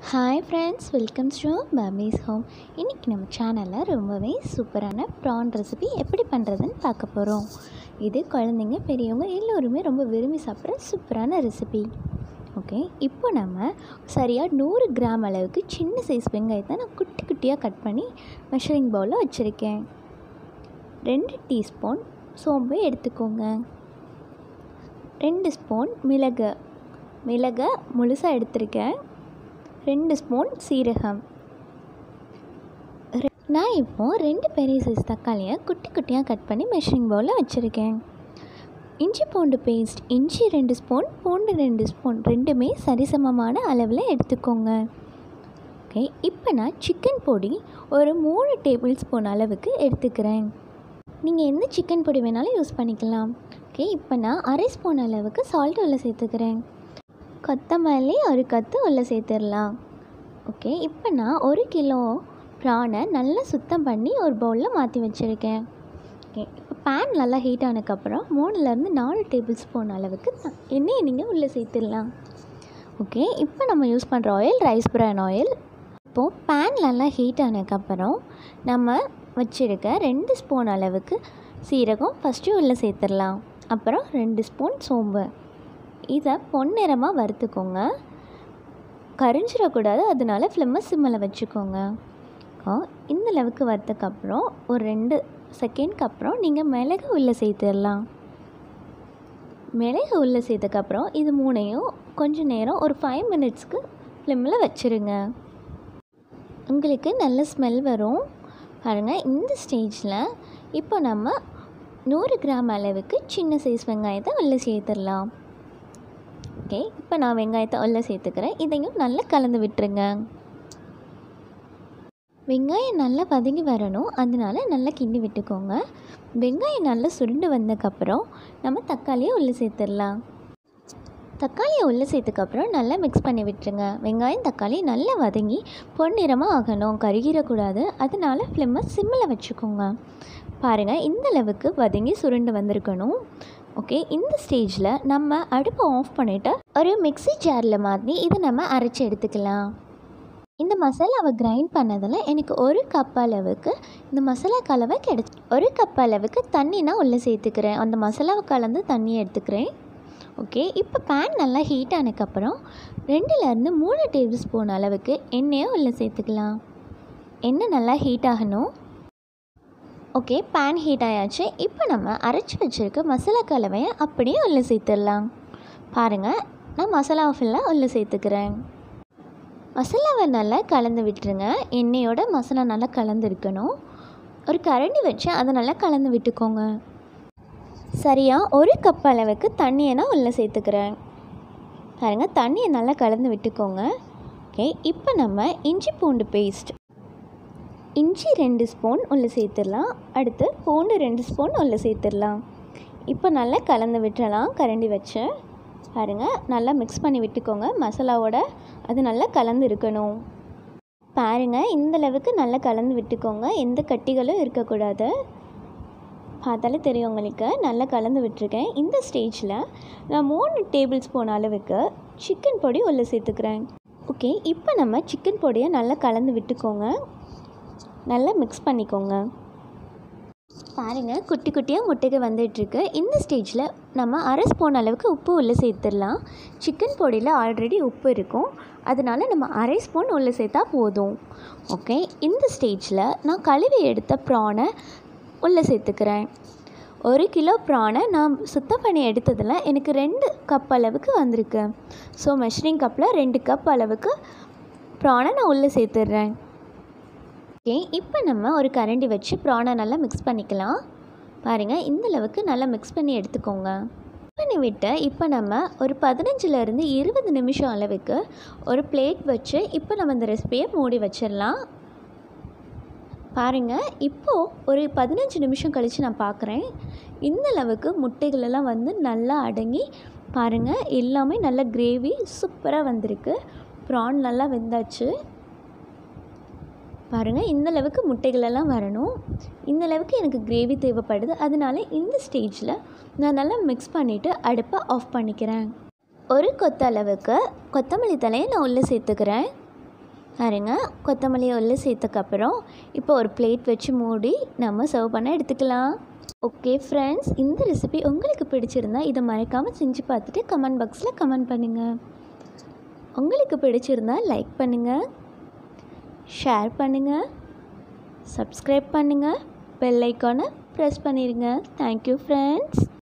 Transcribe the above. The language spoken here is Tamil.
hi friends welcome to mummy's home இன்றைக்கி நம்ம சேனலில் ரொம்பவே சூப்பரான ப்ரான் ரெசிபி எப்படி பண்ணுறதுன்னு பார்க்க போகிறோம் இது குழந்தைங்க பெரியவங்க எல்லோருமே ரொம்ப விரும்பி சாப்பிட்ற சூப்பரான ரெசிபி ஓகே இப்போ நம்ம சரியாக நூறு கிராம் அளவுக்கு சின்ன சைஸ் வெங்காயத்தை நான் குட்டி குட்டியாக கட் பண்ணி மெஷரிங் பவுலில் வச்சுருக்கேன் ரெண்டு டீஸ்பூன் சோம்பு எடுத்துக்கோங்க ரெண்டு ஸ்பூன் மிளகு மிளகை முழுசாக எடுத்திருக்கேன் ரெண்டு ஸ்பூன் சீரகம் ரெ- நான் இப்போது ரெண்டு பெரிய சைஸ் தக்காளியை குட்டி குட்டியாக கட் பண்ணி மெஷரிங் பவுலில் வச்சுருக்கேன் இஞ்சி பூண்டு பேஸ்ட் இஞ்சி ரெண்டு ஸ்பூன் பூண்டு ரெண்டு ஸ்பூன் ரெண்டுமே சரிசமமான அளவில் எடுத்துக்கோங்க ஓகே இப்போ நான் சிக்கன் பொடி ஒரு மூணு டேபிள் ஸ்பூன் அளவுக்கு எடுத்துக்கிறேன் நீங்கள் எந்த சிக்கன் பொடி வேணாலும் யூஸ் பண்ணிக்கலாம் ஓகே இப்போ நான் அரை ஸ்பூன் அளவுக்கு சால்ட் உள்ள சேர்த்துக்கிறேன் கொத்தமல்லி ஒரு கத்து உள்ள சேர்த்துடலாம் ஓகே இப்போ நான் ஒரு கிலோ ப்ரானை நல்லா சுத்தம் பண்ணி ஒரு பவுலில் மாற்றி வச்சுருக்கேன் ஓகே இப்போ பேன் நல்லா ஹீட் ஆனதுக்கப்புறம் மூணுலேருந்து நாலு டேபிள் ஸ்பூன் அளவுக்கு த- எண்ணெயை நீங்கள் உள்ளே சேர்த்துடலாம் ஓகே இப்போ நம்ம யூஸ் பண்ணுற ஆயில் ரைஸ் பிரான் ஆயில் இப்போது பேன் நல்லா ஹீட் ஆனதுக்கப்புறம் நம்ம வச்சுருக்க ரெண்டு ஸ்பூன் அளவுக்கு சீரகம் ஃபஸ்ட்டு உள்ளே சேர்த்துடலாம் அப்புறம் ரெண்டு ஸ்பூன் சோம்பு இதை பொன்னிறமாக வறுத்துக்கோங்க கரிஞ்சிடக்கூடாது அதனால ஃப்ளம்மை சிம்மில் வச்சுக்கோங்க ஆ, இந்த அளவுக்கு வறுத்தக்கப்புறம் ஒரு ரெண்டு செகண்ட்க்கு அப்புறம் நீங்கள் மிளகு உள்ளே சேர்த்துடலாம் மிளகு உள்ளே சேர்த்தக்கப்புறம் இது மூணையும் கொஞ்ச நேரம் ஒரு ஃபைவ் மினிட்ஸ்க்கு ஃப்ளிம்மில் வச்சுருங்க உங்களுக்கு நல்ல ஸ்மெல் வரும் பாருங்கள் இந்த ஸ்டேஜில் இப்போ நம்ம நூறு கிராம் அளவுக்கு சின்ன சைஸ் வெங்காயத்தை உள்ளே சேர்த்துடலாம் ஓகே இப்போ நான் வெங்காயத்தை உள்ளே சேர்த்துக்கிறேன் இதையும் நல்லா கலந்து விட்டுருங்க வெங்காயம் நல்லா வதங்கி வரணும் அதனால நல்லா கிண்டி விட்டுக்கோங்க வெங்காயம் நல்லா சுருண்டு வந்ததுக்கப்புறம் நம்ம தக்காளியை உள்ளே சேர்த்துடலாம் தக்காளியை உள்ளே சேர்த்துக்கப்புறம் நல்லா மிக்ஸ் பண்ணி விட்டுருங்க வெங்காயம் தக்காளி நல்லா வதங்கி பொன்னிறமாக ஆகணும் கருகிடக்கூடாது அதனால ஃப்ளெம்மை சிம்மில் வச்சுக்கோங்க பாருங்கள் இந்த அளவுக்கு வதங்கி சுருண்டு வந்திருக்கணும் ஓகே இந்த ஸ்டேஜில் நம்ம அடுப்பை ஆஃப் பண்ணிவிட்டு ஒரு மிக்ஸி ஜாரில் மாற்றி இதை நம்ம அரைச்சி எடுத்துக்கலாம் இந்த மசாலாவை கிரைண்ட் பண்ணதில் எனக்கு ஒரு கப் அளவுக்கு இந்த மசாலா கலவை கிடைச்சி ஒரு கப் அளவுக்கு தண்ணி நான் உள்ளே சேர்த்துக்கிறேன் அந்த மசாலாவை கலந்து தண்ணி எடுத்துக்கிறேன் ஓகே இப்போ பேன் நல்லா ஹீட் ஆனதுக்கப்புறம் ரெண்டுலேருந்து மூணு டேபிள் ஸ்பூன் அளவுக்கு எண்ணெயை உள்ளே சேர்த்துக்கலாம் எண்ணெய் நல்லா ஹீட் ஆகணும் ஓகே பேன் ஹீட் ஆயாச்சு இப்போ நம்ம அரைச்சி வச்சுருக்க மசாலா கலவையை அப்படியே உள்ளே சேர்த்துடலாம் பாருங்கள் நான் மசாலாவை ஃபுல்லாக உள்ளே சேர்த்துக்கிறேன் மசாலாவை நல்லா கலந்து விட்டுருங்க எண்ணெயோட மசாலா நல்லா கலந்து இருக்கணும் ஒரு கரண்டி வச்சு அதை நல்லா கலந்து விட்டுக்கோங்க சரியாக ஒரு கப் அளவுக்கு தண்ணியை நான் உள்ளே சேர்த்துக்கிறேன் பாருங்கள் தண்ணியை நல்லா கலந்து விட்டுக்கோங்க ஓகே இப்போ நம்ம இஞ்சி பூண்டு பேஸ்ட் இஞ்சி ரெண்டு ஸ்பூன் உள்ளே சேர்த்துடலாம் அடுத்து பூண்டு ரெண்டு ஸ்பூன் உள்ளே சேர்த்துடலாம் இப்போ நல்லா கலந்து விட்டுறலாம் கரண்டி வச்சு பாருங்கள் நல்லா மிக்ஸ் பண்ணி விட்டுக்கோங்க மசாலாவோட அது நல்லா கலந்து இருக்கணும் பாருங்கள் இந்த அளவுக்கு நல்லா கலந்து விட்டுக்கோங்க எந்த கட்டிகளும் இருக்கக்கூடாது பார்த்தாலே தெரியும் உங்களுக்கு நல்லா கலந்து விட்டுருக்கேன் இந்த ஸ்டேஜில் நான் மூணு டேபிள் ஸ்பூன் அளவுக்கு சிக்கன் பொடி உள்ளே சேர்த்துக்கிறேன் ஓகே இப்போ நம்ம சிக்கன் பொடியை நல்லா கலந்து விட்டுக்கோங்க நல்லா மிக்ஸ் பண்ணிக்கோங்க பாருங்கள் குட்டி குட்டியாக முட்டைக்கு வந்துட்டுருக்கு இந்த ஸ்டேஜில் நம்ம அரை ஸ்பூன் அளவுக்கு உப்பு உள்ளே சேர்த்துடலாம் சிக்கன் பொடியில் ஆல்ரெடி உப்பு இருக்கும் அதனால நம்ம அரை ஸ்பூன் உள்ளே சேர்த்தா போதும் ஓகே இந்த ஸ்டேஜில் நான் கழுவி எடுத்த ப்ரானை உள்ளே சேர்த்துக்கிறேன் ஒரு கிலோ ப்ரானை நான் சுத்தம் பண்ணி எடுத்ததில் எனக்கு ரெண்டு கப் அளவுக்கு வந்திருக்கு ஸோ மெஷரிங் கப்பில் ரெண்டு கப் அளவுக்கு ப்ரானை நான் உள்ளே சேர்த்துடுறேன் ஓகே இப்போ நம்ம ஒரு கரண்டி வச்சு ப்ரானை நல்லா மிக்ஸ் பண்ணிக்கலாம் பாருங்கள் இந்த அளவுக்கு நல்லா மிக்ஸ் பண்ணி எடுத்துக்கோங்க பண்ணி விட்டு இப்போ நம்ம ஒரு பதினஞ்சுலேருந்து இருபது நிமிஷம் அளவுக்கு ஒரு பிளேட் வச்சு இப்போ நம்ம இந்த ரெசிபியை மூடி வச்சிடலாம் பாருங்கள் இப்போது ஒரு பதினஞ்சு நிமிஷம் கழித்து நான் பார்க்குறேன் இந்த அளவுக்கு முட்டைகள் எல்லாம் வந்து நல்லா அடங்கி பாருங்கள் எல்லாமே நல்ல கிரேவி சூப்பராக வந்திருக்கு ப்ரான் நல்லா வெந்தாச்சு பாருங்கள் இந்த அளவுக்கு முட்டைகள் எல்லாம் வரணும் இந்த அளவுக்கு எனக்கு கிரேவி தேவைப்படுது அதனால இந்த ஸ்டேஜில் நான் நல்லா மிக்ஸ் பண்ணிவிட்டு அடுப்பை ஆஃப் பண்ணிக்கிறேன் ஒரு கொத்த அளவுக்கு கொத்தமல்லி தலையை நான் உள்ளே சேர்த்துக்கிறேன் பாருங்க கொத்தமல்லி உள்ளே சேர்த்தக்கப்புறம் இப்போ ஒரு பிளேட் வச்சு மூடி நம்ம சர்வ் பண்ண எடுத்துக்கலாம் ஓகே ஃப்ரெண்ட்ஸ் இந்த ரெசிபி உங்களுக்கு பிடிச்சிருந்தா இதை மறக்காமல் செஞ்சு பார்த்துட்டு கமெண்ட் பாக்ஸில் கமெண்ட் பண்ணுங்கள் உங்களுக்கு பிடிச்சிருந்தா லைக் பண்ணுங்கள் ஷேர் பண்ணுங்கள் சப்ஸ்கிரைப் பண்ணுங்கள் பெல் ஐக்கானை ப்ரெஸ் பண்ணிடுங்க தேங்க்யூ ஃப்ரெண்ட்ஸ்